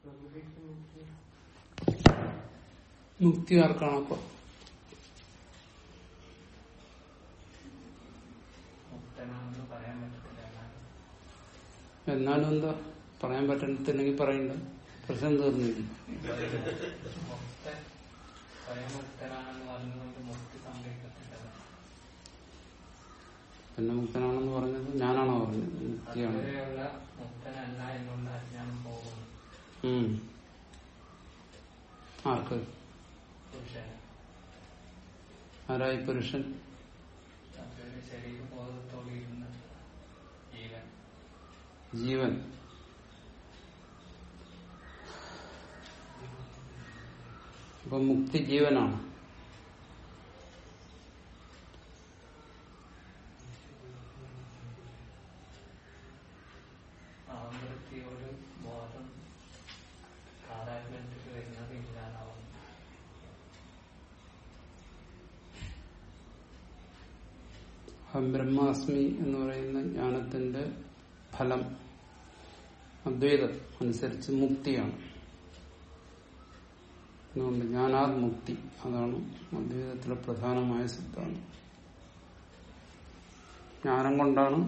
മുക്തി ആർക്കാണ് അപ്പൊ മുക്തനാണെന്ന് പറയാൻ പറ്റത്തില്ല എന്നാലും എന്നാലും എന്താ പറയാൻ പറ്റത്തില്ലെങ്കിൽ പറയണ്ട പ്രശ്നം തീർന്നില്ല മുക്തൻ സ്വയം മുക്തനാണെന്ന് പറഞ്ഞുകൊണ്ട് മുക്തി സംഭവിക്കത്തില്ല പിന്നെ മുക്തനാണെന്ന് പറഞ്ഞത് ഞാനാണോ പറഞ്ഞത് മുക്തിയാണ് അതുവരെയുള്ള മുക്തനല്ല എന്നുള്ള അജ്ഞാനം പോകുന്നു ഉം. ആർക്ക് പുരുഷന് ആരായി പുരുഷൻ അതൊരു ശരീരബോധത്തോടെ ഇരുന്ന് ജീവൻ ജീവൻ അപ്പൊ മുക്തി ജീവനാണ് ആവൃത്തിയോട് ബോധം താതാത്മ്യത്തിൽ വരുന്നത് ഇല്ലാതാവുന്നു അഹം ബ്രഹ്മാസ്മി എന്ന് പറയുന്ന ജ്ഞാനത്തിന്റെ ഫലം അദ്വൈതം അനുസരിച്ച് മുക്തിയാണ് അതുകൊണ്ട് ജ്ഞാനാത് മുക്തി അതാണ് അദ്വൈതത്തിലെ പ്രധാനമായ സിദ്ധാന്തം ജ്ഞാനം കൊണ്ടാണ്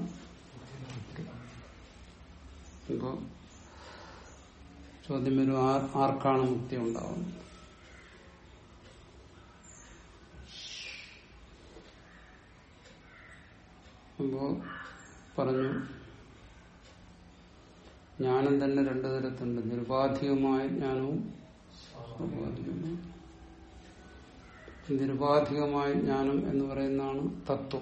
ഇപ്പോ ചോദ്യം വരും ആർ- ആർക്കാണ് മുക്തി ഉണ്ടാവുന്നത് അപ്പോ പറഞ്ഞു ജ്ഞാനം തന്നെ രണ്ടു തരത്തിലുണ്ട് നിരുപാധികമായ ജ്ഞാനവും സ്വാഭാവികമായ നിരുപാധികമായ ജ്ഞാനം എന്ന് പറയുന്നതാണ് തത്വം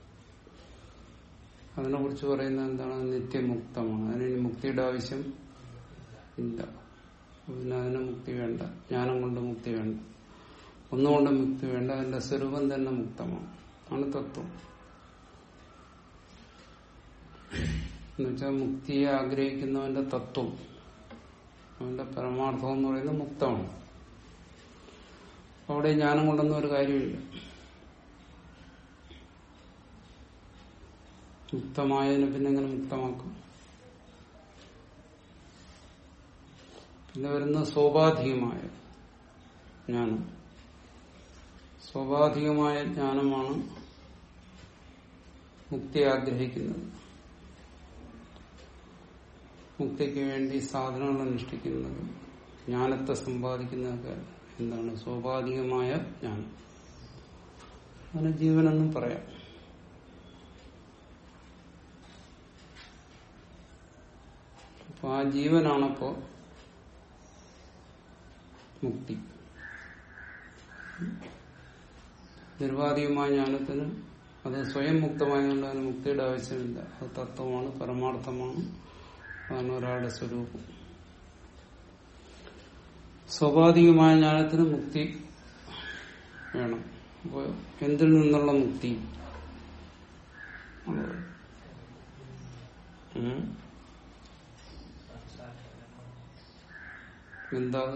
അതിനെ കുറിച്ച് പറയുന്നത് എന്താണ് നിത്യമുക്തമാണ് അതിന് മുക്തിയുടെ ആവശ്യം ഇല്ല പിന്നെ അതിന് മുക്തി വേണ്ട ജ്ഞാനം കൊണ്ട് മുക്തി വേണ്ട ഒന്നുകൊണ്ട് മുക്തി വേണ്ട അതിന്റെ സ്വരൂപം തന്നെ മുക്തമാണ് ആണ് തത്വം എന്നുവെച്ചാൽ മുക്തിയെ ആഗ്രഹിക്കുന്നവന്റെ തത്വം അവന്റെ പരമാർത്ഥം എന്ന് പറയുന്നത് മുക്തമാണ് അവിടെ ജ്ഞാനം കൊണ്ടൊന്നും ഒരു കാര്യമില്ല മുക്തമായതിനെ പിന്നെ എങ്ങനെ മുക്തമാക്കും പിന്നെ വരുന്ന സ്വാഭാവികമായ ജ്ഞാനം സ്വാഭാവികമായ ജ്ഞാനമാണ് മുക്തി ആഗ്രഹിക്കുന്നത് മുക്തിക്ക് വേണ്ടി സാധനങ്ങൾ അനുഷ്ഠിക്കുന്നത് ജ്ഞാനത്തെ സമ്പാദിക്കുന്നതൊക്കെ എന്താണ് സ്വാഭാവികമായ ജ്ഞാനം അതിന് ജീവനെന്നും പറയാം അപ്പൊ ആ ജീവനാണപ്പോ മുക്തി നിർവാധികമായ ജ്ഞാനത്തിന് അത് സ്വയം മുക്തമായതുകൊണ്ട് അതിന് മുക്തിയുടെ ആവശ്യമില്ല അത് തത്വമാണ് പരമാർത്ഥമാണ് അതാണ് ഒരാളുടെ സ്വരൂപം സ്വാഭാവികമായ ജ്ഞാനത്തിന് മുക്തി വേണം അപ്പോൾ എന്തിൽ നിന്നുള്ള മുക്തി ആണ്. ഉം. എന്താ അത്?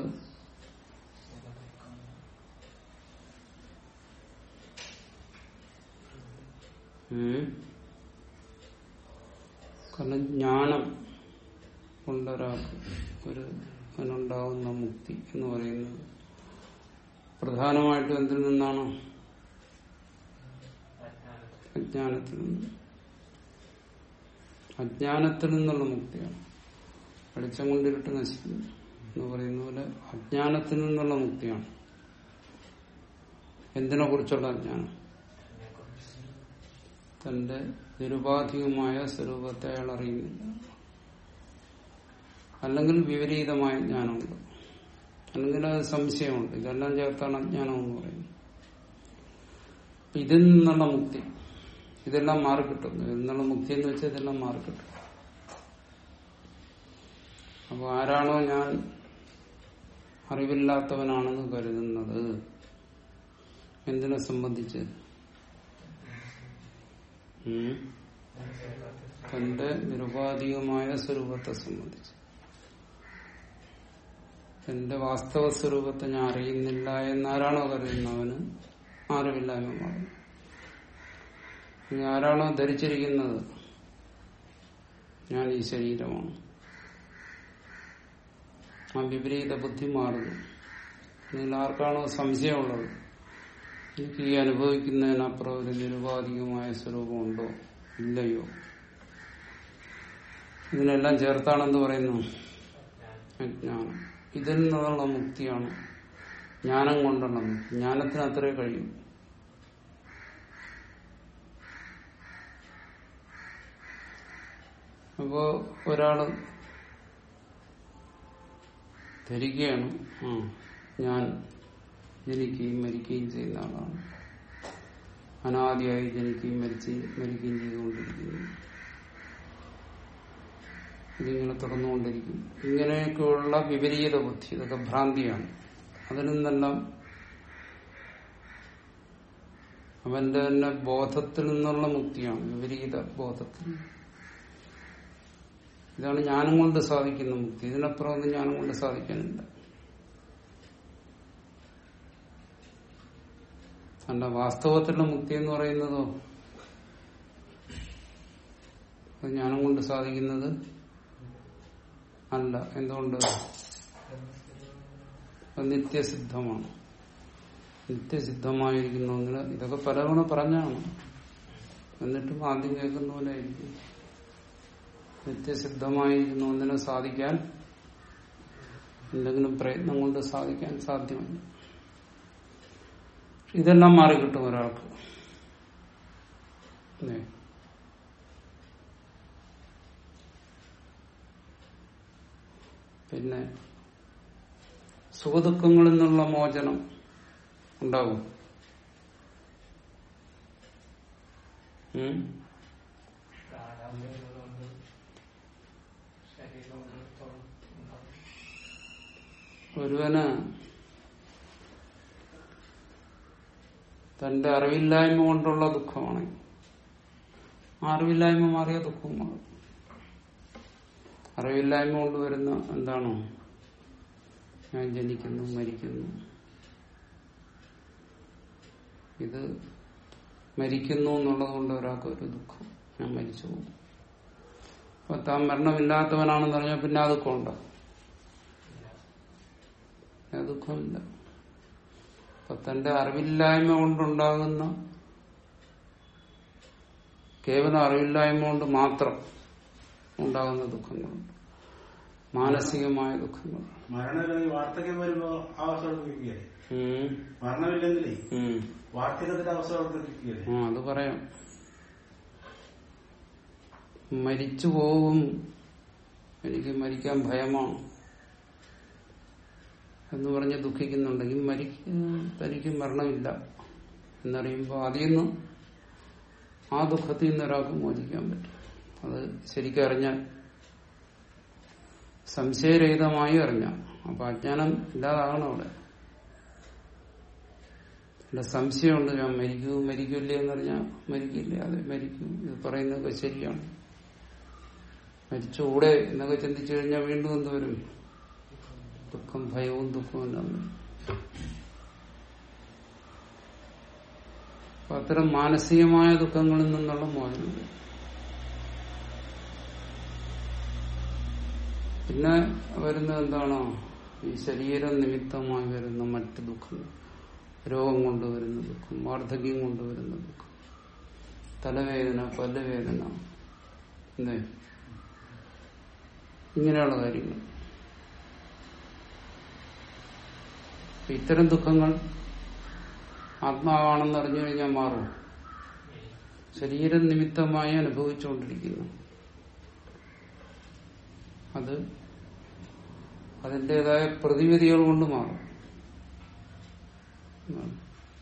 ഉം. കാരണം ജ്ഞാനം കൊണ്ടൊരാൾക്ക് ഒരു അതിനുണ്ടാവുന്ന മുക്തി എന്ന് പറയുന്നത് പ്രധാനമായിട്ടും എന്തിൽ നിന്നാണ് അജ്ഞാനത്തിൽ അജ്ഞാനത്തിൽ നിന്ന് അജ്ഞാനത്തിൽ നിന്നുള്ള മുക്തിയാണ് വെളിച്ചം കൊണ്ടിരുട്ട് നശിക്കുന്നു എന്ന് പറയുന്ന പോലെ അജ്ഞാനത്തിൽ നിന്നുള്ള മുക്തിയാണ് എന്തിനെ കുറിച്ചുള്ള അജ്ഞാനം തന്റെ നിരുപാധികമായ സ്വരൂപത്തെ അയാൾ അറിയുന്നില്ല അല്ലെങ്കിൽ വിപരീതമായ ജ്ഞാനമുണ്ട് അല്ലെങ്കിൽ അത് സംശയമുണ്ട് ഇതെല്ലാം ചേർത്താണ് അജ്ഞാനം എന്ന് പറയുന്നത് അപ്പൊ ഇതിൽ നിന്നുള്ള മുക്തി ഇതെല്ലാം മാറിക്കിട്ടും ഇതിൽ നിന്നുള്ള മുക്തി എന്ന് വെച്ചാൽ ഇതെല്ലാം മാറിക്കിട്ടും അപ്പൊ ആരാണോ ഞാൻ അറിവില്ലാത്തവനാണെന്ന് കരുതുന്നത് എന്തിനെ സംബന്ധിച്ച് ഉം? തന്റെ നിരുപാധികമായ സ്വരൂപത്തെ സംബന്ധിച്ച് എന്റെ വാസ്തവ സ്വരൂപത്തെ ഞാൻ അറിയുന്നില്ല എന്നാരാണോ കരുതുന്നത് അവന് അറിവില്ലായ്മ മാറും ഇനി ആരാണോ ധരിച്ചിരിക്കുന്നത് ഞാൻ ഈ ശരീരമാണ് ആ വിപരീത ബുദ്ധി മാറുന്നു നിങ്ങൾ ആർക്കാണോ സംശയമുള്ളത് എനിക്ക് ഈ അനുഭവിക്കുന്നതിനപ്പുറം ഒരു നിരുപാധികമായ സ്വരൂപമുണ്ടോ ഇല്ലയോ ഇതിനെല്ലാം ചേർത്താണെന്ന് പറയുന്നു അജ്ഞാനം ഇതിൽ നിന്നുള്ള മുക്തിയാണ് ജ്ഞാനം കൊണ്ടുള്ള മുക്തി ജ്ഞാനത്തിന് അത്രേ കഴിയും അപ്പോ ഒരാള് ധരിക്കുകയാണ് ആ ഞാൻ ജനിക്കുകയും മരിക്കുകയും ചെയ്യുന്ന ആളാണ് അനാദിയായി ജനിക്കുകയും മരിച്ച് മരിക്കുകയും ചെയ്തുകൊണ്ടിരിക്കുന്നു ഇതിങ്ങനെ തുടർന്നുകൊണ്ടിരിക്കും ഇങ്ങനെയൊക്കെയുള്ള വിപരീത ബുദ്ധി ഇതൊക്കെ ഭ്രാന്തിയാണ് അതിൽ നിന്നെല്ലാം അവന്റെ തന്നെ ബോധത്തിൽ നിന്നുള്ള മുക്തിയാണ് വിപരീത ബോധത്തിൽ ഇതാണ് ജ്ഞാനം കൊണ്ട് സാധിക്കുന്ന മുക്തി ഇതിനപ്പുറം ഒന്നും ജ്ഞാനം കൊണ്ട് സാധിക്കാനില്ല അല്ല വാസ്തവത്തിലുള്ള മുക്തി എന്ന് പറയുന്നതോ അത് ജ്ഞാനം കൊണ്ട് സാധിക്കുന്നത് അല്ല എന്തുകൊണ്ട് അത് നിത്യസിദ്ധമാണ് നിത്യസിദ്ധമായിരിക്കുന്ന ഒന്നിന് ഇതൊക്കെ പലതവണ പറഞ്ഞാണ് എന്നിട്ടും ആദ്യം കേൾക്കുന്ന പോലെ ആയിരിക്കും നിത്യസിദ്ധമായിരിക്കുന്ന ഒന്നിനെ സാധിക്കാൻ എന്തെങ്കിലും പ്രയത്നം കൊണ്ട് സാധിക്കാൻ സാധ്യമല്ല ഇതെല്ലാം മാറിക്കിട്ടും ഒരാൾക്ക് അല്ലേ? പിന്നെ സുഖദുഃഖങ്ങളിൽ നിന്നുള്ള മോചനം ഉണ്ടാവും ഉം? താരാമ്യമുള്ളതുകൊണ്ട് ശരീരം ഉള്ളിടത്തോളം ഉണ്ടാവും ഒരുവന് തന്റെ അറിവില്ലായ്മ കൊണ്ടുള്ള ദുഃഖമാണ് ആ അറിവില്ലായ്മ മാറിയ ദുഃഖം മാറും അറിവില്ലായ്മ കൊണ്ട് വരുന്ന എന്താണോ ഞാൻ ജനിക്കുന്നു മരിക്കുന്നു ഇത് മരിക്കുന്നു എന്നുള്ളത് കൊണ്ട് ഒരാൾക്ക് ഒരു ദുഃഖം ഞാൻ മരിച്ചു പോകും അപ്പൊ താൻ മരണമില്ലാത്തവനാണെന്ന് പറഞ്ഞാൽ പിന്നെ ആ ദുഃഖം ഉണ്ടാവും ആ ദുഃഖമില്ല അപ്പൊ തന്റെ അറിവില്ലായ്മ കൊണ്ടുണ്ടാകുന്ന കേവലം അറിവില്ലായ്മ കൊണ്ട് മാത്രം ഉണ്ടാകുന്ന ദുഃഖങ്ങളുണ്ട് മാനസികമായ ദുഃഖങ്ങൾ മരണമില്ലെങ്കിൽ വാർദ്ധക്യം വരുമ്പോ ആ അവസ്ഥ വർദ്ധിക്കുകയല്ലേ ഉം. മരണമില്ലെങ്കിലേ ഉം. വാർദ്ധക്യത്തിന്റെ അവസ്ഥ വർദ്ധിക്കുകയല്ലേ ആ അത് പറയാം മരിച്ചു പോകും എനിക്ക് മരിക്കാൻ ഭയമാണ് എന്ന് പറഞ്ഞ് ദുഃഖിക്കുന്നുണ്ടെങ്കിൽ മരിക്ക തനിക്ക് മരണമില്ല എന്നറിയുമ്പോൾ അതിൽ നിന്ന് ആ ദുഃഖത്തിൽ നിന്ന് ഒരാൾക്ക് മോചിക്കാൻ പറ്റും അത് ശരിക്കും അറിഞ്ഞാൽ സംശയരഹിതമായി അറിഞ്ഞാൽ അപ്പൊ അജ്ഞാനം ഇല്ലാതാകണം അവിടെ എന്റെ സംശയമുണ്ട് ഞാൻ മരിക്കൂ മരിക്കില്ലേ എന്നറിഞ്ഞാൽ മരിക്കില്ല അതെ മരിക്കും ഇത് പറയുന്നതൊക്കെ ശരിയാണ് മരിച്ചുകൂടെ എന്നൊക്കെ ചിന്തിച്ചു കഴിഞ്ഞാൽ വീണ്ടും എന്ത് വരും ദുഃഖം ഭയവും ദുഃഖവും എല്ലാം വരും അപ്പൊ അത്തരം മാനസികമായ ദുഃഖങ്ങളിൽ നിന്നുള്ള മോചനം വരും. പിന്നെ വരുന്നത് എന്താണോ ഈ ശരീരം നിമിത്തമായി വരുന്ന മറ്റ് ദുഃഖങ്ങൾ രോഗം കൊണ്ടുവരുന്ന ദുഃഖം വാർദ്ധക്യം കൊണ്ടുവരുന്ന ദുഃഖം തലവേദന പല്ലുവേദന എന്തേ ഇങ്ങനെയുള്ള കാര്യങ്ങൾ അപ്പൊ ഇത്തരം ദുഃഖങ്ങൾ ആത്മാവാണെന്ന് അറിഞ്ഞു കഴിഞ്ഞാൽ മാറും ശരീരം നിമിത്തമായി അനുഭവിച്ചുകൊണ്ടിരിക്കുന്നു അത് അതിൻ്റെതായ പ്രതിവിധികൾ കൊണ്ട് മാറും എന്നാണ്.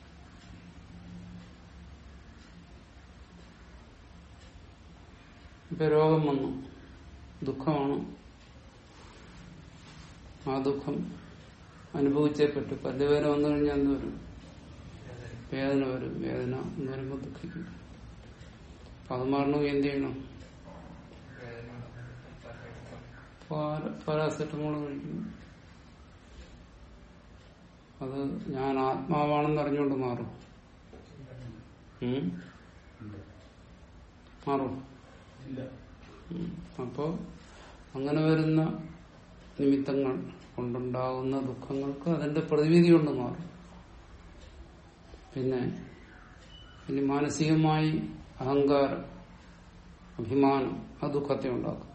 ഇപ്പൊ രോഗം വന്നു ദുഃഖമാണ് ആ ദുഃഖം അനുഭവിച്ചേ പറ്റൂ പല്ലുവേദന വന്നു കഴിഞ്ഞാൽ എന്ത് വരും വേദന വരും വേദന എന്ന് വരുമ്പോൾ ദുഃഖിക്കും അപ്പൊ അത് മാറണമെങ്കിൽ എന്ത് ചെയ്യണം വേദന പറയുമ്പോൾ പാര- പാരാസെറ്റമോൾ കഴിക്കുന്നു അത് ഞാൻ ആത്മാവാണെന്ന് അറിഞ്ഞുകൊണ്ട് മാറും ഉം? മാറും ഇല്ല ഉം. അപ്പോ അങ്ങനെ വരുന്ന നിമിത്തങ്ങൾ കൊണ്ടുണ്ടാകുന്ന ദുഃഖങ്ങൾക്ക് അതിന്റെ പ്രതിവിധി കൊണ്ട് മാറും പിന്നെ ഇനി മാനസികമായി അഹങ്കാരം അഭിമാനം ആ ദുഃഖത്തെ ഉണ്ടാക്കും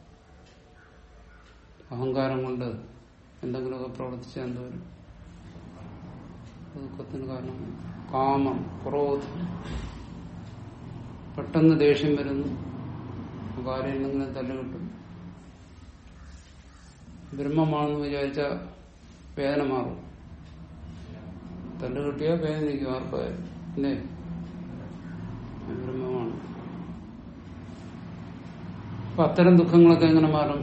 അഹങ്കാരം കൊണ്ട് എന്തെങ്കിലുമൊക്കെ പ്രവർത്തിച്ചാൽ എന്തോരും ദുഃഖത്തിന് കാരണം കാമം ക്രോധം പെട്ടെന്ന് ദേഷ്യം വരുന്നു ഭാര്യ എന്തെങ്കിലും തല്ലുകിട്ടും ബ്രഹ്മമാണെന്ന് വിചാരിച്ച വേദന മാറും തല്ല് കിട്ടിയാൽ വേദനിക്കും ആർക്കായാലും അല്ലേ ബ്രഹ്മമാണ് അപ്പൊ അത്തരം ദുഃഖങ്ങളൊക്കെ എങ്ങനെ മാറും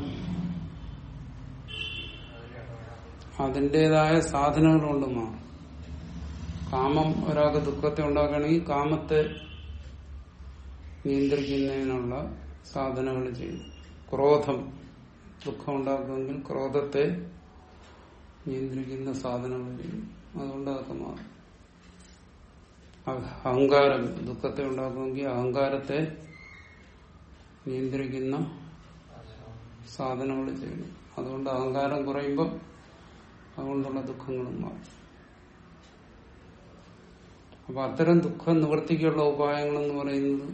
അതിൻ്റെതായ സാധനങ്ങൾ കൊണ്ട് മാറും കാമം ഒരാൾക്ക് ദുഃഖത്തെ ഉണ്ടാക്കുകയാണെങ്കിൽ കാമത്തെ നിയന്ത്രിക്കുന്നതിനുള്ള സാധനങ്ങൾ ചെയ്യും ക്രോധം ദുഃഖം ഉണ്ടാക്കുമെങ്കിൽ ക്രോധത്തെ നിയന്ത്രിക്കുന്ന സാധനങ്ങൾ ചെയ്യും അതുകൊണ്ട് അതൊക്കെ മാറും അഹങ്കാരം ദുഃഖത്തെ ഉണ്ടാക്കുമെങ്കിൽ അഹങ്കാരത്തെ നിയന്ത്രിക്കുന്ന സാധനങ്ങൾ ചെയ്യണം അതുകൊണ്ട് അഹങ്കാരം കുറയുമ്പോൾ അതുകൊണ്ടുള്ള ദുഃഖങ്ങളും മാറും അപ്പൊ അത്തരം ദുഃഖ നിവൃത്തിക്കുള്ള ഉപായങ്ങൾ എന്ന് പറയുന്നത്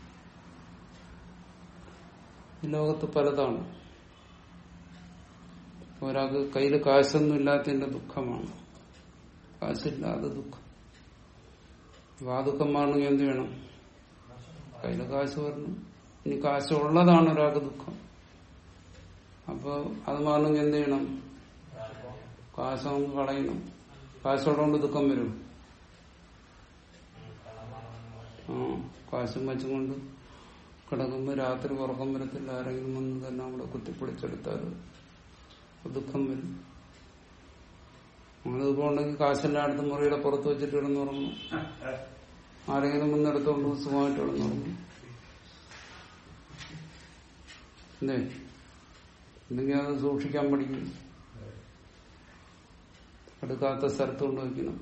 ഈ ലോകത്ത് പലതാണ് ഒരാൾക്ക് കയ്യിൽ കാശൊന്നും ഇല്ലാത്തതിന്റെ ദുഃഖമാണ് കാശില്ലാതെ ദുഃഖം അപ്പൊ ആ ദുഃഖം മാറണമെങ്കിൽ എന്ത് വേണം കയ്യിൽ കാശ് വരണം ഇനി കാശ് ഉള്ളതാണ് ഒരാൾക്ക് ദുഃഖം അപ്പൊ അത് മാറണമെങ്കിൽ എന്ത് ചെയ്യണം കാശ് നമുക്ക് കളയണം കാശുള്ളതുകൊണ്ട് ദുഃഖം വരും ആ കാശും വച്ചും കൊണ്ട് കിടക്കുമ്പോ രാത്രി ഉറക്കം വരത്തില്ല ആരെങ്കിലും വന്ന് തന്നെ അവിടെ കുത്തിപ്പിടിച്ചെടുത്താൽ ദുഃഖം വരും അങ്ങനെ ദുഃഖം ഉണ്ടെങ്കിൽ കാശെല്ലായിടത്തും മുറിയുടെ പുറത്ത് വെച്ചിട്ട് കിടന്നുറങ്ങും ആരെങ്കിലും വന്ന് എടുത്തോണ്ട് സുഖമായിട്ട് കിടന്നുറങ്ങും അല്ലേ അല്ലെങ്കിൽ അത് സൂക്ഷിക്കാൻ പഠിക്കും എടുക്കാത്ത സ്ഥലത്ത് കൊണ്ട് വയ്ക്കണം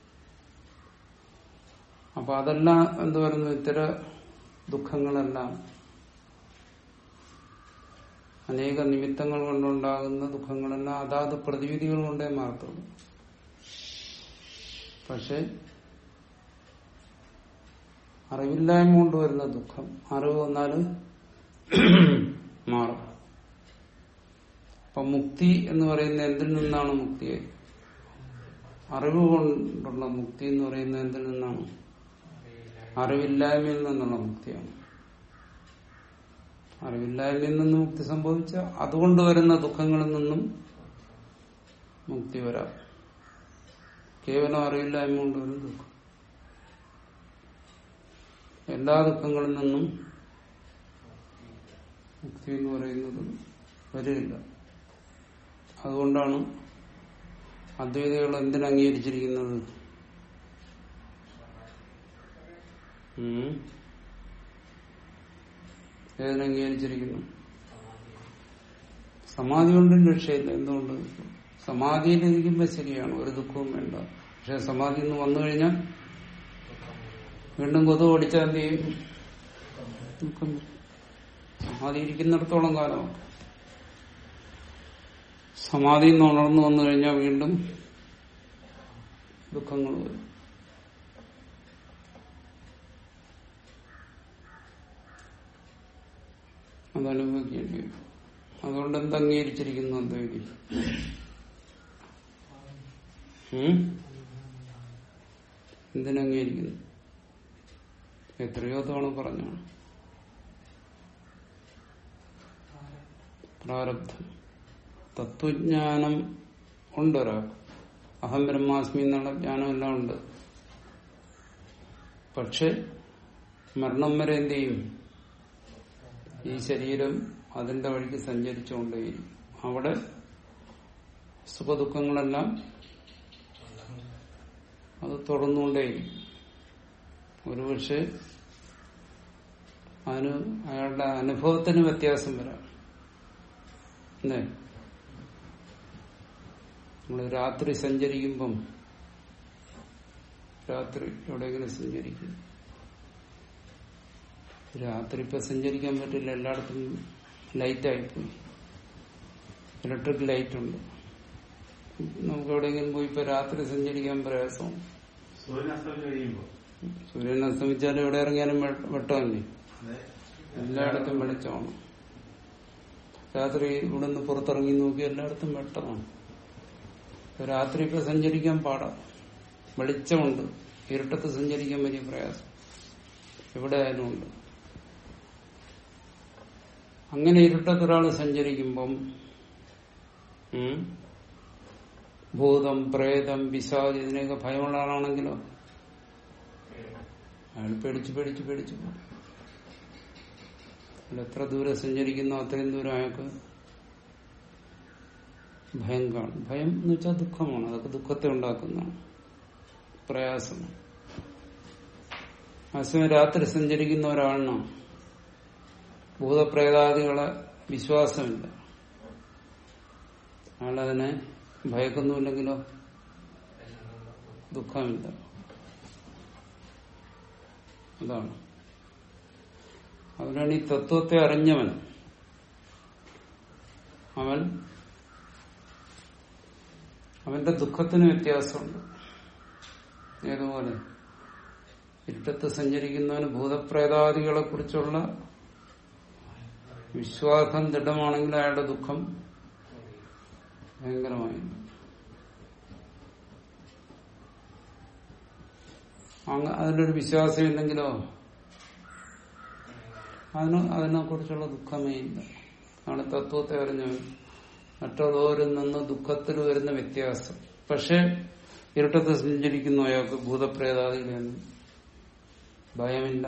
അപ്പൊ അതെല്ലാം എന്ത് പറയുന്നു ഇത്തരം ദുഃഖങ്ങളെല്ലാം അനേക നിമിത്തങ്ങൾ കൊണ്ടുണ്ടാകുന്ന ദുഃഖങ്ങളെല്ലാം അതാത് പ്രതിവിധികൾ കൊണ്ടേ മാറത്തുള്ളൂ പക്ഷെ അറിവില്ലായ്മ കൊണ്ട് വരുന്ന ദുഃഖം അറിവ് വന്നാൽ മാറും അപ്പൊ മുക്തി എന്ന് പറയുന്ന എന്തിൽ നിന്നാണ് മുക്തി അറിവ് കൊണ്ടുള്ള മുക്തി എന്ന് പറയുന്നത് എന്തിൽ നിന്നാണ് അറിവില്ലായ്മയിൽ നിന്നുള്ള മുക്തിയാണ് അറിവില്ലായ്മയിൽ നിന്ന് മുക്തി സംഭവിച്ച അതുകൊണ്ട് വരുന്ന ദുഃഖങ്ങളിൽ നിന്നും മുക്തി വരാം കേവലം അറിവില്ലായ്മ കൊണ്ട് വരും ദുഃഖം എല്ലാ ദുഃഖങ്ങളിൽ നിന്നും മുക്തി എന്ന് പറയുന്നത് വരില്ല അതുകൊണ്ടാണ് അദ്വൈതികൾ എന്തിനംഗീകരിച്ചിരിക്കുന്നത് ഉം. ഏതിനംഗീകരിച്ചിരിക്കുന്നു സമാധി കൊണ്ടും രക്ഷയില്ല എന്തുകൊണ്ട് സമാധിയിലിരിക്കുമ്പോ ശരിയാണ് ഒരു ദുഃഖവും വേണ്ട പക്ഷെ സമാധി നിന്ന് വന്നു കഴിഞ്ഞാൽ വീണ്ടും കൊതു ഓടിച്ചാൽ എന്ത് ചെയ്യും ദുഃഖം വരും. സമാധി ഇരിക്കുന്നിടത്തോളം കാലമാണ് സമാധിയിൽ നിന്ന് ഉണർന്നു വന്നു കഴിഞ്ഞാൽ വീണ്ടും ദുഃഖങ്ങൾ വരും അതനുഭവിക്കേണ്ടി വരും അതുകൊണ്ട് എന്ത് അംഗീകരിച്ചിരിക്കുന്നു അദ്വൈതി ഉം? എന്തിനംഗീകരിക്കുന്നു എത്രയോ തവണ പറഞ്ഞാണ് പ്രാരബ്ധം തത്വജ്ഞാനം ഉണ്ട് ഒരാൾക്ക് അഹം ബ്രഹ്മാസ്മി എന്നുള്ള ജ്ഞാനമെല്ലാം ഉണ്ട് പക്ഷെ മരണം വരെ എന്ത് ചെയ്യും ഈ ശരീരം അതിന്റെ വഴിക്ക് സഞ്ചരിച്ചുകൊണ്ടേയിരിക്കും അവിടെ സുഖദുഃഖങ്ങളെല്ലാം അത് തുടർന്നുകൊണ്ടേയിരിക്കും ഒരുപക്ഷെ അതിന് അയാളുടെ അനുഭവത്തിന് വ്യത്യാസം വരാം അല്ലേ നമ്മൾ രാത്രി സഞ്ചരിക്കുമ്പം രാത്രി എവിടെയെങ്കിലും സഞ്ചരിക്കും രാത്രി ഇപ്പൊ സഞ്ചരിക്കാൻ പറ്റില്ല എല്ലായിടത്തും ലൈറ്റായിപ്പോയി ഇലക്ട്രിക് ലൈറ്റ് ഉണ്ട് നമുക്ക് എവിടെയെങ്കിലും പോയി ഇപ്പൊ രാത്രി സഞ്ചരിക്കാൻ പ്രയാസമാണ് സൂര്യൻ അസ്തമിച്ച് കഴിയുമ്പോ സൂര്യൻ അസ്തമിച്ചാലും എവിടെ ഇറങ്ങിയാലും വെ- വെട്ടമല്ലേ അതെ എല്ലായിടത്തും വെളിച്ചമാണ് രാത്രി ഇവിടുന്ന് പുറത്തിറങ്ങി നോക്കി എല്ലായിടത്തും വെട്ടമാണ് ഇപ്പൊ രാത്രി ഇപ്പൊ സഞ്ചരിക്കാൻ പാടാം വെളിച്ചമുണ്ട് ഇരുട്ടത്ത് സഞ്ചരിക്കാൻ വലിയ പ്രയാസം എവിടെ ആയാലും ഉണ്ട് അങ്ങനെ ഇരുട്ടത്ത് ഒരാൾ സഞ്ചരിക്കുമ്പം ഉം, ഭൂതം പ്രേതം പിശാജ് ഇതിനെയൊക്കെ ഭയമുള്ള ആളാണെങ്കിലോ അയാൾ പേടിച്ച് പേടിച്ച് പേടിച്ച് പോകും അയാൾ എത്ര ദൂരെ സഞ്ചരിക്കുന്നോ അത്രയും ദൂരം അയാൾക്ക് ഭയം കാണും ഭയം എന്ന് വെച്ചാൽ ദുഃഖമാണ് അതൊക്കെ ദുഃഖത്തെ ഉണ്ടാക്കുന്നതാണ് പ്രയാസമാണ് അതേസമയം രാത്രി സഞ്ചരിക്കുന്ന ഒരാളിനോ ഭൂതപ്രേതാദികളെ വിശ്വാസമില്ല അയാളതിനെ ഭയക്കുന്നുമില്ലെങ്കിലോ ദുഃഖമില്ല അതാണ് അതിനാണ് ഈ തത്വത്തെ അറിഞ്ഞവൻ അവൻ അവന്റെ ദുഃഖത്തിന് വ്യത്യാസമുണ്ട് ഏതുപോലെ ഇരുട്ടത്ത് സഞ്ചരിക്കുന്നവന് ഭൂതപ്രേതാദികളെ കുറിച്ചുള്ള വിശ്വാസം ദൃഢമാണെങ്കിൽ അയാളുടെ ദുഃഖം ഭയങ്കരമായി അങ്ങ് അതിലൊരു വിശ്വാസം ഇല്ലെങ്കിലോ അതിന് അതിനെ കുറിച്ചുള്ള ദുഃഖമേ ഇല്ല ആണ് തത്വത്തെ അറിഞ്ഞവൻ മറ്റുള്ളവരിൽ നിന്ന് ദുഃഖത്തിൽ വരുന്ന വ്യത്യാസം പക്ഷെ ഇരുട്ടത്ത് സഞ്ചരിക്കുന്നു അയാൾക്ക് ഭൂതപ്രേതാദികളെയൊന്നും ഭയമില്ല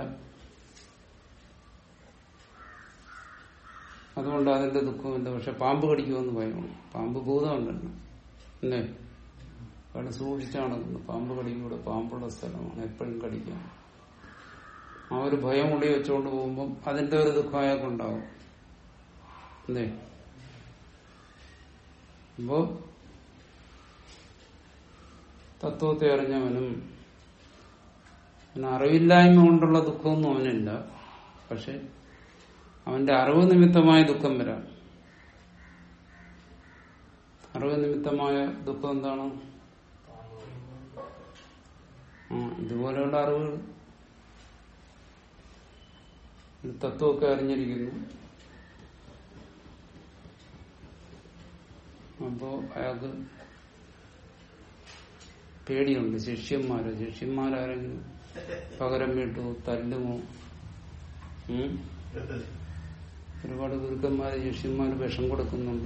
അതുകൊണ്ട് അതിന്റെ ദുഃഖമില്ല പക്ഷെ പാമ്പ് കടിക്കുമെന്ന് ഭയമാണ് പാമ്പ് ഭൂതമുണ്ടല്ലോ അല്ലേ അയാൾ സൂക്ഷിച്ചാണ് നടക്കുന്നത് പാമ്പ് കടിക്കൂടെ പാമ്പുള്ള സ്ഥലമാണ് എപ്പോഴും കടിക്കാം ആ ഒരു ഭയം ഉള്ളി വെച്ചുകൊണ്ട് പോകുമ്പം അതിന്റെ ഒരു ദുഃഖം അയാൾക്കുണ്ടാവും അല്ലേ അപ്പോ തത്വത്തെ അറിഞ്ഞവനും അവന് അറിവില്ലായ്മ കൊണ്ടുള്ള ദുഃഖമൊന്നും അവനില്ല പക്ഷെ അവന്റെ അറിവ് നിമിത്തമായ ദുഃഖം വരാം അറിവ് നിമിത്തമായ ദുഃഖം എന്താണ് ആ ഇതുപോലെയുള്ള അറിവുകൾ ഒരു തത്വമൊക്കെ അറിഞ്ഞിരിക്കുന്നു അപ്പോ അയാൾക്ക് പേടിയുണ്ട് ശിഷ്യന്മാര് ശിഷ്യന്മാരാരെങ്കിലും പകരം വീട്ടു തല്ലുമോ ഉം? ഒരുപാട് ഗുരുക്കന്മാര് ശിഷ്യന്മാര് വിഷം കൊടുക്കുന്നുണ്ട്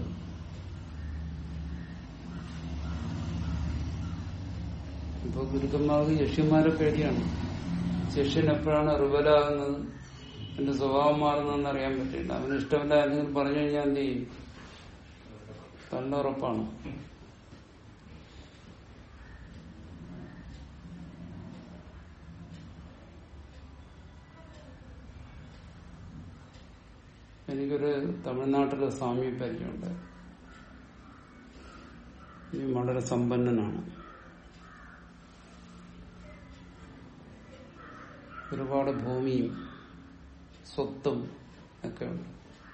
ഇപ്പൊ ഗുരുക്കന്മാർക്ക് ശിഷ്യന്മാരെ പേടിയാണ് ശിഷ്യൻ എപ്പോഴാണ് റിബലാകുന്നത് എന്റെ സ്വഭാവം മാറുന്നതെന്ന് അറിയാൻ പറ്റില്ല അവന് ഇഷ്ടമില്ല എന്തെങ്കിലും പറഞ്ഞു കഴിഞ്ഞാൽ എന്ത് ചെയ്യും തന്നുറപ്പാണ് എനിക്കൊരു തമിഴ്നാട്ടിലെ സ്വാമി പരിചയമുണ്ട് ഈ വളരെ സമ്പന്നനാണ് ഒരുപാട് ഭൂമിയും സ്വത്തും ഒക്കെ ഉണ്ട്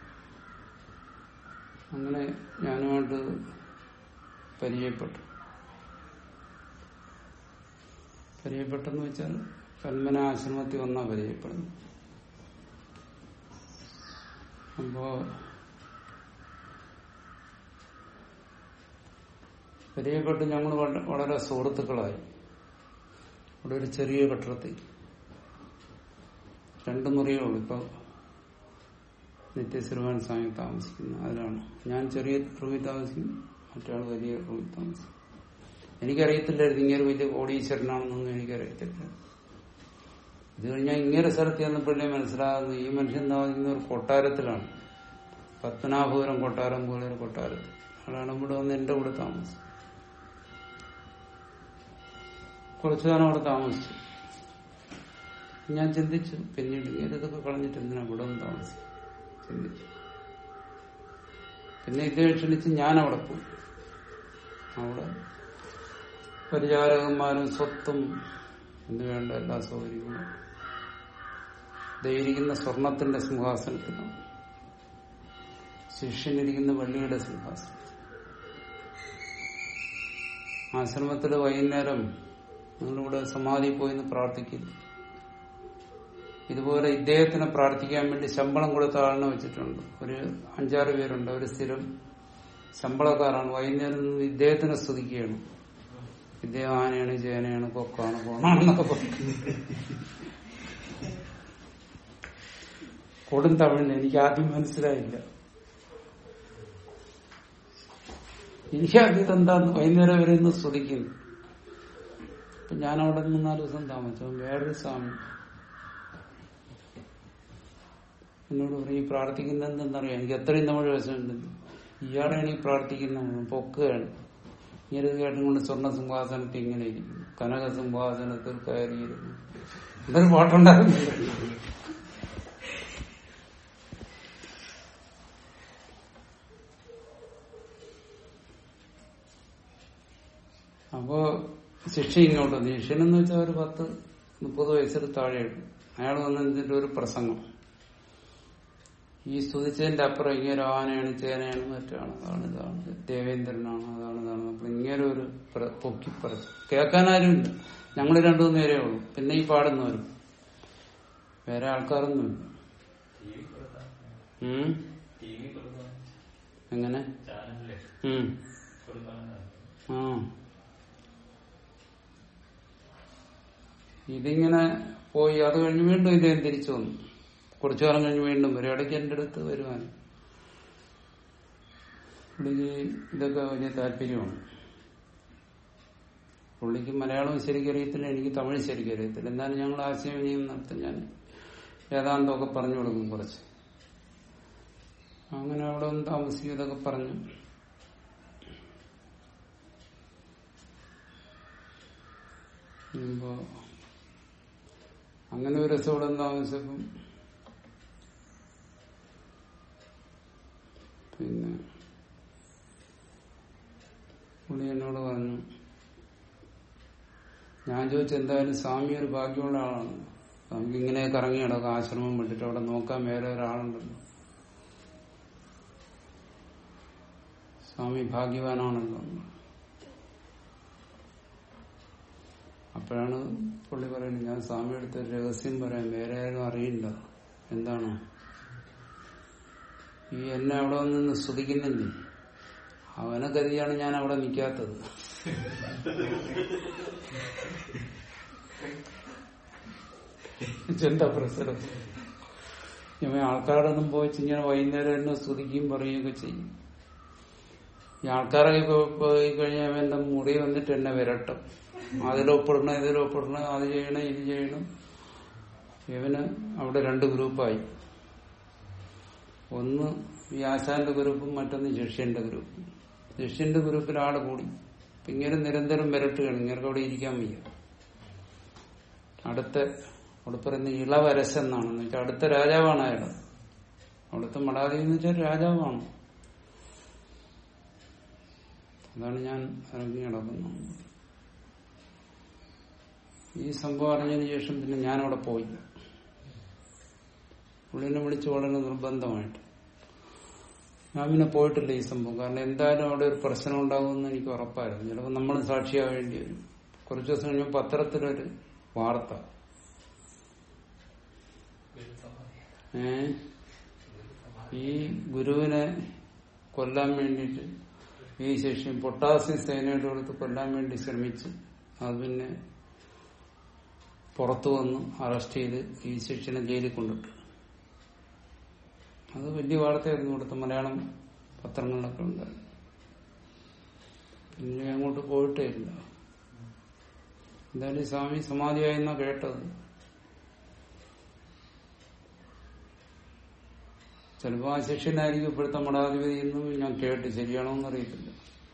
അങ്ങനെ ഞാനുമായിട്ട് പരിചയപ്പെട്ടു പരിചയപ്പെട്ടെന്ന് വെച്ചാൽ കൽമന ആശ്രമത്തിൽ വന്നാ പരിചയപ്പെടുന്നു അപ്പോ പരിചയപ്പെട്ട് ഞങ്ങൾ വള- വളരെ സുഹൃത്തുക്കളായി ഇവിടെ ഒരു ചെറിയ കെട്ടിടത്തിൽ രണ്ട് മുറിയേ ഉള്ളൂ ഇപ്പൊ നിത്യശ്രീവാൻ സ്വാമി താമസിക്കുന്നു അതിലാണ് ഞാൻ ചെറിയ റൂമിൽ താമസിക്കും മറ്റയാൾ വലിയ റൂമിൽ താമസിക്കും എനിക്കറിയത്തില്ലായിരുന്നു ഇങ്ങനെ വലിയ കോടീശ്വരനാണെന്നൊന്നും എനിക്കറിയത്തില്ല ഇത് കഴിഞ്ഞാൽ ഇങ്ങനെ സ്ഥലത്ത് ചെന്നപ്പോഴേ മനസ്സിലാകുന്നു ഈ മനുഷ്യൻ താമസിക്കുന്ന ഒരു കൊട്ടാരത്തിലാണ് പത്മനാഭപുരം കൊട്ടാരം പോലെ ഒരു കൊട്ടാരത്തിൽ അതാണ് ഇവിടെ വന്ന് എന്റെ കൂടെ താമസം കുറച്ചു കാലം അവിടെ താമസിച്ചു ഞാൻ ചിന്തിച്ചു പിന്നീട് ഇങ്ങനെ ഇതൊക്കെ കളഞ്ഞിട്ട് എന്തിനാ ഇവിടെ ഒന്ന് താമസിക്കും ചിന്തിച്ചു പിന്നെ ഇദ്ദേഹം ക്ഷണിച്ച് ഞാൻ അവിടെ പോയി അവിടെ പരിചാരകന്മാരും സ്വത്തും എന്ത് വേണ്ട എല്ലാ സൗകര്യങ്ങളും ദയിരിക്കുന്ന സ്വർണത്തിന്റെ സിംഹാസനത്തിലാണ് ശിഷ്യനിരിക്കുന്ന വള്ളിയുടെ സിംഹാസനം ആശ്രമത്തില് വൈകുന്നേരം നിങ്ങളിവിടെ സമാധി പോയിന്ന് പ്രാർത്ഥിക്കുന്നു ഇതുപോലെ ഇദ്ദേഹത്തിനെ പ്രാർത്ഥിക്കാൻ വേണ്ടി ശമ്പളം കൊടുത്ത ആളിനെ വെച്ചിട്ടുണ്ട് ഒരു അഞ്ചാറ് പേരുണ്ട് ഒരു സ്ഥിരം ശമ്പളക്കാരാണ് വൈകുന്നേരം നിന്ന് ഇദ്ദേഹത്തിനെ സ്തുതിക്കുകയാണ് ഇദ്ദേഹം ആനയാണ് ചേനയാണ് കൊക്കാണ് കോണാണെന്നൊക്കെ പറയും കൊടും തമിഴിൽ എനിക്ക് ആദ്യം മനസ്സിലായില്ല എനിക്കറിയത് എന്താന്ന് വൈകുന്നേരം വരെ ഇന്ന് സ്തുതിക്കുന്നു അപ്പൊ ഞാൻ അവിടെ നിന്ന് നാല് ദിവസം താമസിച്ചു വേറൊരു സ്വാമി എന്നോട് പറയും ഈ പ്രാർത്ഥിക്കുന്നത് എന്തെന്നറിയാം എനിക്ക് എത്രയും തമിഴ് വശമുണ്ട് ഇയാളെയാണ് ഈ പ്രാർത്ഥിക്കുന്നത് പൊക്കുകയാണ് ഇങ്ങനെ ഇത് കേട്ടും കൊണ്ട് സ്വർണ്ണ സിംഹാസനത്തിൽ ഇങ്ങനെ ഇരിക്കുന്നു കനക സിംഹാസനത്തിൽ കയറിയിരുന്നു എന്തൊരു പാട്ടുണ്ടാകുന്നില്ല അപ്പോ ശിക്ഷ ഇങ്ങോട്ട് വന്നു ശിഷ്യനെന്ന് വെച്ചാൽ ഒരു പത്ത് മുപ്പത് വയസ്സിൽ താഴെയുണ്ട് അയാൾ വന്നതിന്റെ ഒരു പ്രസംഗം ഈ സ്തുതിച്ചതിന്റെ അപ്പുറം ഇങ്ങനെ ആനയാണ് ചേനയാണ് മറ്റാണ് അതാണ് ഇതാണ് ദേവേന്ദ്രനാണ് അതാണ് ഇതാണ് അപ്പൊ ഇങ്ങനെ ഒരു പ്ര- പൊക്കി പറഞ്ഞു കേൾക്കാൻ ആരുമില്ല ഞങ്ങൾ രണ്ടു മൂന്ന് പേരേ ഉള്ളൂ പിന്നെ ഈ പാടുന്നവരും വേറെ ആൾക്കാരൊന്നുമില്ല ടി വി കൊടുത്താൽ ഉം? ടി വി കൊടുത്താൽ എങ്ങനെ ചാനലിലെ ഉം. കൊടുക്കാൻ ആ ഇതിങ്ങനെ പോയി അത് കഴിഞ്ഞ് വീണ്ടും ഇദ്ദേഹം തിരിച്ചു വന്നു കുറച്ചു കാലം കഴിഞ്ഞ് വീണ്ടും വരും ഇടയ്ക്ക് എന്റെ അടുത്ത് വരുവാൻ പുള്ളിക്ക് ഇതൊക്കെ വലിയ താല്പര്യമാണ് പുള്ളിക്ക് മലയാളം ശരിക്കറിയത്തില്ല എനിക്ക് തമിഴ് ശരിക്കറിയത്തില്ല എന്നാലും ഞങ്ങൾ ആശയവിനിമയം നടത്തും ഞാൻ വേദാന്തമൊക്കെ പറഞ്ഞു കൊടുക്കും കുറച്ച് അങ്ങനെ അവിടെ ഒന്ന് താമസിക്കും ഇതൊക്കെ പറഞ്ഞു ഇപ്പോ അങ്ങനെ ഒരു രസം ഇവിടെ താമസിച്ചപ്പം പിന്നെ പുള്ളി എന്നോട് പറഞ്ഞു ഞാൻ ചോദിച്ചു എന്തായാലും സ്വാമി ഒരു ഭാഗ്യമുള്ള ആളാണ് സ്വാമിക്ക് ഇങ്ങനെ കറങ്ങി കിടക്കാം ആശ്രമം വിട്ടിട്ട് അവിടെ നോക്കാൻ വേറെ ഒരാളുണ്ടല്ലോ സ്വാമി ഭാഗ്യവാനാണല്ലോ അപ്പോഴാണ് പുള്ളി പറയുന്നത് ഞാൻ സ്വാമി അടുത്ത ഒരു രഹസ്യം പറയാം വേറെ ആരും അറിയില്ല എന്താണ് ഈ എന്നെ അവിടെ നിന്ന് സ്തുതിക്കുന്നില്ലേ അവനെ കരുതിയാണ് ഞാൻ അവിടെ നിൽക്കാത്തത് എന്താ പ്രശ്നം ഇവൻ ആൾക്കാരൊന്നും പോയിച്ച് ഇങ്ങനെ വൈകുന്നേരം എന്നെ സ്തുതിക്കുകയും പറയുകയൊക്കെ ചെയ്യും ഈ ആൾക്കാരൊക്കെ പോ- പോയി കഴിഞ്ഞാൽ അവന്റെ മുറി വന്നിട്ട് എന്നെ വിരട്ടും അതിലൊപ്പിടണം ഇതിലൊപ്പിടണം അത് ചെയ്യണം ഇത് ചെയ്യണം ഇവന് അവിടെ രണ്ട് ഗ്രൂപ്പായി ഒന്ന് ഈ ആശാന്റെ ഗ്രൂപ്പും മറ്റൊന്ന് ശിഷ്യന്റെ ഗ്രൂപ്പും ശിഷ്യന്റെ ഗ്രൂപ്പിൽ ആള് കൂടി അപ്പൊ ഇങ്ങനെ നിരന്തരം വിരട്ടുകയാണ് ഇങ്ങനെ അവിടെ ഇരിക്കാൻ വയ്യ അടുത്ത അവിടെ പറയുന്ന ഇളവരസെന്നാണ് എന്ന് വെച്ചാൽ അടുത്ത രാജാവാണ് അയാൾ അവിടുത്തെ മടാതി എന്ന് വെച്ചാൽ രാജാവാണ് അതാണ് ഞാൻ ഇറങ്ങി നടക്കുന്നത് ഈ സംഭവം അറിഞ്ഞതിന് ശേഷം പിന്നെ ഞാൻ അവിടെ പോയില്ല പുള്ളിനെ വിളിച്ച് വളരെ നിർബന്ധമായിട്ട് ഞാൻ പിന്നെ പോയിട്ടില്ല ഈ സംഭവം കാരണം എന്തായാലും അവിടെ ഒരു പ്രശ്നം ഉണ്ടാകുമെന്ന് എനിക്ക് ഉറപ്പായിരുന്നു ചിലപ്പോൾ നമ്മൾ സാക്ഷിയാവേണ്ടി വരും കുറച്ച് ദിവസം കഴിഞ്ഞപ്പോൾ പത്രത്തിലൊരു വാർത്ത ഏ ഈ ഗുരുവിനെ കൊല്ലാൻ വേണ്ടിയിട്ട് ഈ ശിഷ്യൻ പൊട്ടാസ്യം സേനയുടെ അടുത്ത് കൊല്ലാൻ വേണ്ടി ശ്രമിച്ച് അത് പിന്നെ പുറത്തു വന്ന് അറസ്റ്റ് ചെയ്ത് ഈ ശിഷ്യനെ ജയിലിൽ കൊണ്ടിട്ടു അത് വലിയ വാർത്തയായിരുന്നു ഇവിടുത്തെ മലയാളം പത്രങ്ങളിലൊക്കെ ഉണ്ടായി പിന്നെ അങ്ങോട്ട് പോയിട്ടേ ഇല്ല എന്തായാലും സ്വാമി സമാധിയായെന്നാ കേട്ടത് ചിലപ്പോ ആ ശിഷ്യനായിരിക്കും ഇപ്പോഴത്തെ മഠാധിപതി എന്നും ഞാൻ കേട്ട് ശരിയാണോ എന്നറിയത്തില്ല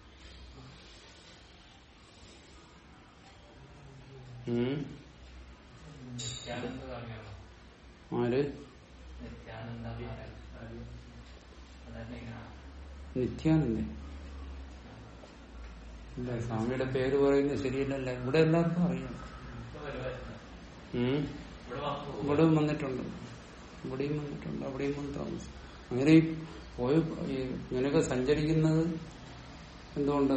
ഉം. നിത്യാനന്ദ സ്വാമിയാണോ ആര് നിത്യാനന്ദ അതന്നെ ഇങ്ങനെ നിത്യാനന്ദ ഇല്ല സ്വാമിയുടെ പേര് പറയുന്നത് ശരിയല്ലല്ല ഇവിടെ എല്ലാവർക്കും അറിയാം ഇപ്പൊ വരുമായിരുന്നു ഉം. ഇവിടെ വന്നു ഇവിടെയും വന്നിട്ടുണ്ട് ഇവിടെയും വന്നിട്ടുണ്ട് അവിടെയും വന്ന് താമസിക്കും അങ്ങനെ ഈ പോയി ഈ ഇങ്ങനെയൊക്കെ സഞ്ചരിക്കുന്നത് എന്തുകൊണ്ട്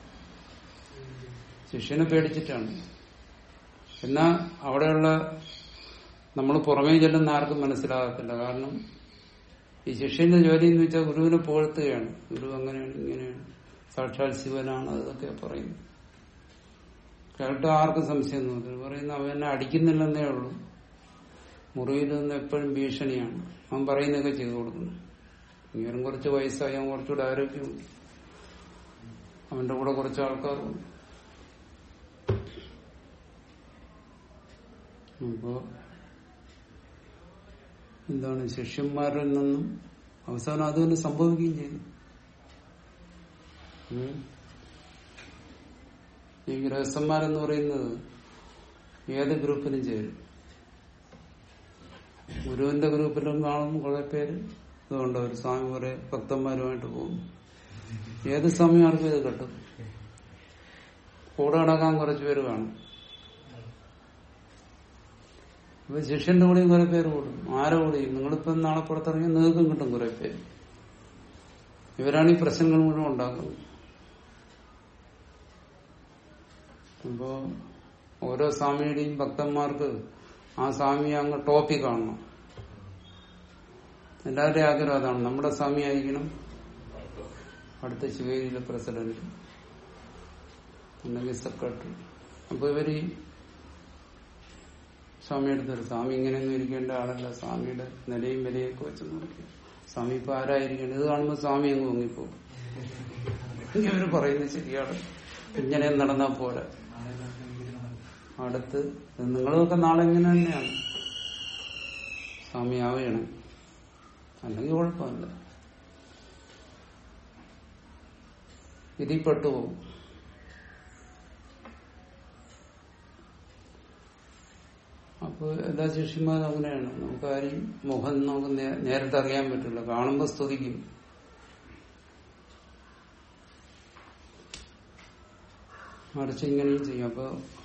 ശിഷ്യനെ പേടിച്ചിട്ടാണ് എന്നാ അവിടെയുള്ള നമ്മൾ പുറമേ ചെല്ലുന്ന ആർക്കും മനസ്സിലാകത്തില്ല കാരണം ഈ ശിഷ്യന്റെ ജോലി എന്ന് വെച്ചാൽ ഗുരുവിനെ പുകഴ്ത്തുകയാണ് ഗുരു അങ്ങനെയാണ് ഇങ്ങനെയാണ് സാക്ഷാൽ ശിവനാണ് അതൊക്കെ പറയുന്നു കേട്ട് ആർക്കും സംശയം തോന്നില്ല പറയുന്ന അവൻ എന്നെ അടിക്കുന്നില്ലെന്നേ ഉള്ളൂ മുറിയിൽ നിന്ന് എപ്പോഴും ഭീഷണിയാണ് അവൻ പറയുന്നതൊക്കെ ചെയ്തു കൊടുക്കുന്നു ഇങ്ങനെ കുറച്ച് വയസ്സായി അവൻ കുറച്ചുകൂടെ ആരോഗ്യമുണ്ട് അവന്റെ കൂടെ കുറച്ച് ആൾക്കാരുണ്ട് അപ്പോ എന്താണ് ശിഷ്യന്മാരിൽ നിന്നും അവസാനം അതുതന്നെ സംഭവിക്കുകയും ചെയ്തു ഉം. ഈ ഗൃഹസ്ഥന്മാരെന്ന് പറയുന്നത് ഏത് ഗ്രൂപ്പിനും ചേരും ഗുരുവിന്റെ ഗ്രൂപ്പിലും കാണും കുറെ പേര് ഇതുകൊണ്ട് ഒരു സ്വാമി കുറെ ഭക്തന്മാരുമായിട്ട് പോകും ഏത് സ്വാമിമാർക്കും ഇത് കിട്ടും കൂടെ നടക്കാൻ കുറച്ച് പേര് കാണും ഇപ്പൊ ശിഷ്യന്റെ കൂടെയും കുറെ പേര് കൂടും ആരെ കൂടെയും നിങ്ങളിപ്പോ നാളെ പുറത്തിറങ്ങി നിങ്ങൾക്കും കിട്ടും കുറെ പേര് ഇവരാണ് ഈ പ്രശ്നങ്ങൾ മുഴുവൻ ഉണ്ടാക്കുന്നത് അപ്പോ ഓരോ സ്വാമിയുടെയും ഭക്തന്മാർക്ക് ആ സ്വാമിയെ അങ്ങ് ടോപ്പിൽ കാണണം എല്ലാവരുടെയും ആഗ്രഹം അതാണ് നമ്മുടെ സ്വാമി ആയിരിക്കണം അടുത്ത ശിവേരിയിലെ പ്രസിഡന്റ് അല്ലെങ്കിൽ സെക്രട്ടറി അപ്പൊ ഇവര് ഈ സ്വാമി എടുത്തൊരു സ്വാമി ഇങ്ങനെയൊന്നും ഇരിക്കേണ്ട ആളല്ല സ്വാമിയുടെ നിലയും വിലയൊക്കെ വെച്ച് നോക്കി സ്വാമി ഇപ്പൊ ആരായിരിക്കണം ഇത് കാണുമ്പോൾ സ്വാമി അങ്ങ് പൊങ്ങിപ്പോകും ഇവര് പറയുന്നത് ശരിയാണ് ഇങ്ങനെ നടന്നാ പോരാ അടുത്ത് നിങ്ങളൊക്കെ നാളെ ഇങ്ങനെ തന്നെയാണ് സ്വാമി ആവുകയാണ് അല്ലെങ്കിൽ കുഴപ്പമില്ല ഇതിൽ പെട്ടുപോകും അപ്പൊ എല്ലാ ശിഷ്യന്മാരും അങ്ങനെയാണ് നമുക്ക് ആരെയും മുഖം നമുക്ക് നേ- നേരത്തെ അറിയാൻ പറ്റില്ല കാണുമ്പോ സ്തുതിക്കും മറിച്ച് ഇങ്ങനെയും ചെയ്യും അപ്പൊ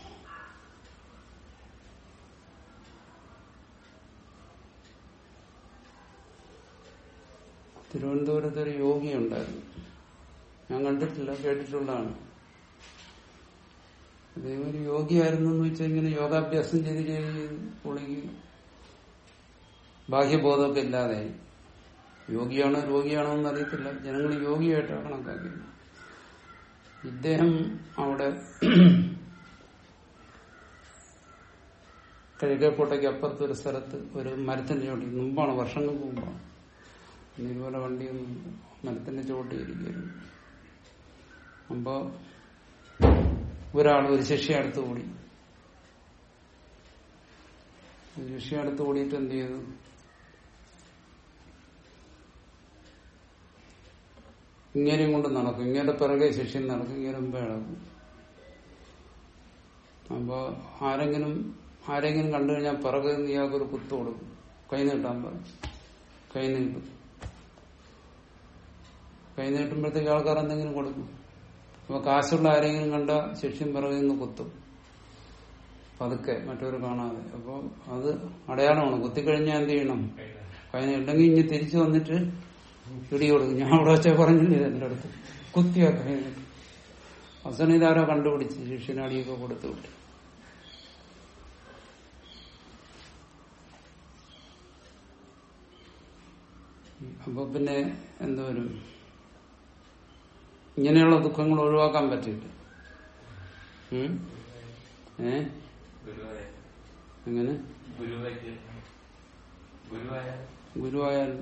തിരുവനന്തപുരത്ത് ഒരു യോഗി ഉണ്ടായിരുന്നു ഞാൻ കണ്ടിട്ടില്ല കേട്ടിട്ടുള്ളതാണ് അദ്ദേഹം ഒരു യോഗിയായിരുന്നു എന്ന് വെച്ചാൽ ഇങ്ങനെ യോഗാഭ്യാസം ചെയ്ത് ചെയ്ത് പുള്ളിക്ക് ബാഹ്യബോധമൊക്കെ ഇല്ലാതെയായി യോഗിയാണോ രോഗിയാണോ എന്ന് അറിയത്തില്ല ജനങ്ങൾ യോഗിയായിട്ടാണ് കണക്കാക്കിയത് ഇദ്ദേഹം അവിടെ കിഴക്കേക്കോട്ടയ്ക്ക് അപ്പുറത്ത് ഒരു സ്ഥലത്ത് ഒരു മരത്തിന്റെ ചോട്ടി മുമ്പാണ് വർഷങ്ങൾക്ക് മുമ്പാണ് ഇന്ന് ഇതുപോലെ വണ്ടിയൊന്നും മരത്തിന്റെ ചോട്ടി ഇരിക്കുന്നു അപ്പോ ഒരാൾ ഒരു ശിഷ്യ അടുത്ത് കൂടി ഒരു ശിഷ്യ അടുത്ത് കൂടിയിട്ട് എന്ത് ചെയ്തു ഇങ്ങനെയും കൊണ്ട് നടക്കും ഇങ്ങനെ പിറകെ ശിഷ്യൻ നടക്കും ഇങ്ങനെ മുമ്പേ നടക്കും അപ്പോ ആരെങ്കിലും ആരെങ്കിലും കണ്ടു കഴിഞ്ഞാൽ പിറകെ നിന്ന് ഇയാൾക്കൊരു കുത്തു കൊടുക്കും കൈ നീട്ടാൻ പറയും കൈ നീട്ടും കൈ നീട്ടുമ്പോഴത്തേക്ക് ആൾക്കാർ എന്തെങ്കിലും കൊടുക്കും അപ്പൊ കാശുള്ള ആരെങ്കിലും കണ്ട ശിഷ്യം പിറകിൽ നിന്ന് കുത്തും പതുക്കെ മറ്റൊരു കാണാതെ അപ്പൊ അത് അടയാളമാണ് കുത്തിക്കഴിഞ്ഞാൽ എന്ത് ചെയ്യണം കൈ നീട്ടെങ്കിൽ ഇനി തിരിച്ചു വന്നിട്ട് പിടി കൊടുക്കും ഞാൻ അവിടെ വെച്ചാൽ പറഞ്ഞില്ല എന്റെ അടുത്ത് കുത്തിയാ കൈ നീട്ടും അവസാനം ഇതാരോ കണ്ടുപിടിച്ച് ശിഷ്യനടിയൊക്കെ കൊടുത്തു വിട്ടു അപ്പൊ പിന്നെ എന്തോരും ഇങ്ങനെയുള്ള ദുഃഖങ്ങൾ ഒഴിവാക്കാൻ പറ്റില്ല ഉം? ഏ ഗുരുവായ എങ്ങനെ ഗുരുവായിട്ട് ഗുരുവായ ഗുരുവായാലും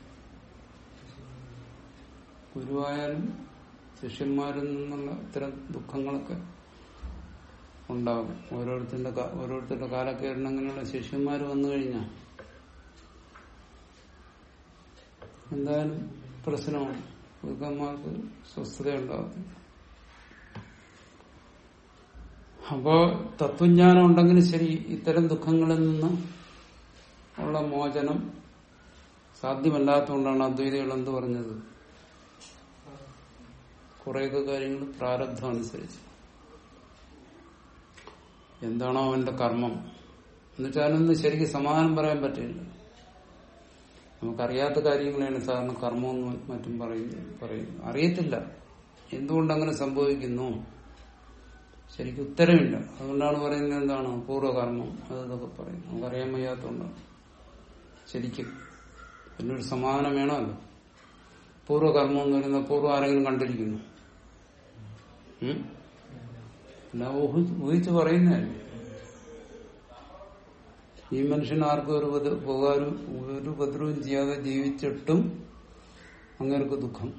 ഗുരുവായാലും ശിഷ്യന്മാരിൽ നിന്നുള്ള ഇത്തരം ദുഃഖങ്ങളൊക്കെ ഉണ്ടാകും ഓരോരുത്തരുടെ കാ- ഓരോരുത്തരുടെ കാലക്കേറിന് അങ്ങനെയുള്ള ശിഷ്യന്മാർ വന്നു കഴിഞ്ഞാൽ എന്തായാലും പ്രശ്നമാണ് ഗുരുക്കന്മാർക്ക് സ്വസ്ഥത ഉണ്ടാകത്തില്ല അപ്പോ തത്വജ്ഞാനം ഉണ്ടെങ്കിലും ശരി ഇത്തരം ദുഃഖങ്ങളിൽ നിന്ന് ഉള്ള മോചനം സാധ്യമല്ലാത്തതുകൊണ്ടാണ് അദ്വൈതികൾ എന്ത് പറഞ്ഞത് കുറെയൊക്കെ കാര്യങ്ങൾ പ്രാരബ്ധം അനുസരിച്ച് എന്താണോ അവന്റെ കർമ്മം എന്നുവെച്ചാൽ അതിനൊന്നും ശരിക്കും സമാധാനം പറയാൻ പറ്റില്ല നമുക്കറിയാത്ത കാര്യങ്ങളാണ് സാധാരണ കർമ്മമെന്ന് മറ്റും പറയുന്നു പറയുന്നു അറിയത്തില്ല എന്തുകൊണ്ട് അങ്ങനെ സംഭവിക്കുന്നു ശരിക്കും ഉത്തരവില്ല അതുകൊണ്ടാണ് പറയുന്നത് എന്താണ് പൂർവ്വകർമ്മം അത് ഇതൊക്കെ പറയും നമുക്കറിയാൻ വയ്യാത്തതുകൊണ്ടാണ് ശരിക്കും പിന്നൊരു സമാധാനം വേണമല്ലോ പൂർവ്വകർമ്മം എന്ന് പറയുന്ന പൂർവ്വം ആരെങ്കിലും കണ്ടിരിക്കുന്നു ഉം? എല്ലാം ഊഹി- ഊഹിച്ച് പറയുന്നതല്ലേ ഈ മനുഷ്യൻ ആർക്കും ഒരു ഉപദ്ര- ഉപകാരം ഒരു ഉപദ്രവവും ചെയ്യാതെ ജീവിച്ചിട്ടും അങ്ങേർക്ക് ദുഃഖം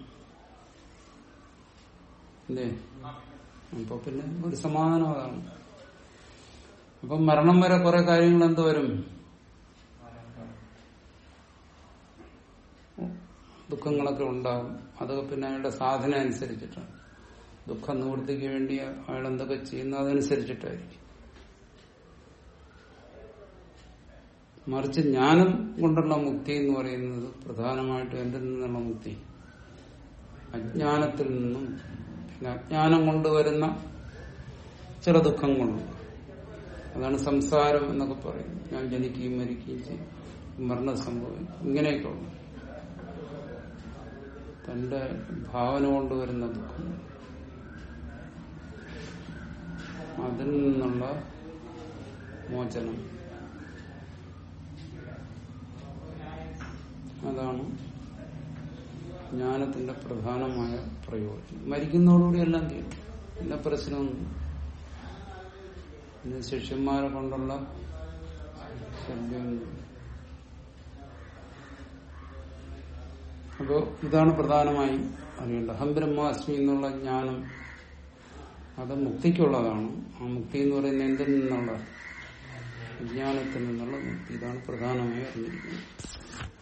അല്ലേ അപ്പൊ പിന്നെ ഒരു സമാധാനം അതാണ് അപ്പൊ മരണം വരെ കുറെ കാര്യങ്ങൾ എന്ത് വരും ദുഃഖങ്ങളൊക്കെ ഉണ്ടാകും അതൊക്കെ പിന്നെ അയാളുടെ സാധന അനുസരിച്ചിട്ടാണ് ദുഃഖ നിവൃത്തിക്ക് വേണ്ടി അയാൾ എന്തൊക്കെ ചെയ്യുന്ന അതനുസരിച്ചിട്ടായിരിക്കും മറിച്ച് ജ്ഞാനം കൊണ്ടുള്ള മുക്തി എന്ന് പറയുന്നത് പ്രധാനമായിട്ടും എന്തിൽ നിന്നുള്ള മുക്തി അജ്ഞാനത്തിൽ നിന്നും പിന്നെ അജ്ഞാനം കൊണ്ടുവരുന്ന ചില ദുഃഖങ്ങളുണ്ട് അതാണ് സംസാരം എന്നൊക്കെ പറയുന്നത് ഞാൻ ജനിക്കുകയും മരിക്കുകയും ചെയ്യും മരണം സംഭവിക്കും ഇങ്ങനെയൊക്കെ ഉള്ളു തന്റെ ഭാവന കൊണ്ടുവരുന്ന ദുഃഖം അതിൽ നിന്നുള്ള മോചനം അതാണ് ജ്ഞാനത്തിന്റെ പ്രധാനമായ പ്രയോജനം മരിക്കുന്നതോടുകൂടി എല്ലാം തീരും പിന്നെ പ്രശ്നമൊന്നും പിന്നെ ശിഷ്യന്മാരെ കൊണ്ടുള്ള ശല്യമൊന്നും അപ്പോ ഇതാണ് പ്രധാനമായും അറിയേണ്ടത് അഹം ബ്രഹ്മാസ്മി എന്നുള്ള ജ്ഞാനം അത് മുക്തിക്കുള്ളതാണ് ആ മുക്തി എന്ന് പറയുന്നത് എന്തിൽ നിന്നുള്ള അജ്ഞാനത്തിൽ നിന്നുള്ള മുക്തി ഇതാണ് പ്രധാനമായി അറിഞ്ഞിരിക്കുന്നത്